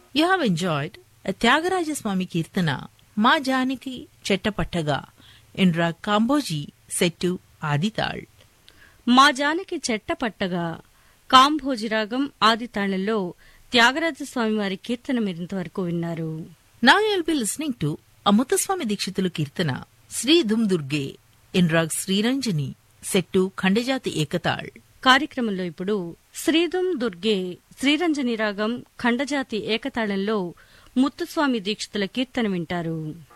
you have enjoyed Tyagarajaswami kirtana Ma Janaki Chettapattaga in raag Kamboji set Aditaal Ma Janaki చెట్ట పట్టగా కాంభోజిరాగం ఆది తాళంలో త్యాగరాజస్వామి వారి కీర్తన మీరింతవరకు విన్నారు Now you'll be listening to అమృతస్వామి Dikshitulu kirtana Shri Dum Durge in raag Shriranjani set Khandajati Ekataal కార్యక్రమంలో ఇప్పుడు శ్రీదుం దుర్గే శ్రీరంజని రాగం ఖండజాతి ఏకతాళంలో ముత్తుస్వామి దీక్షితుల కీర్తన వింటారు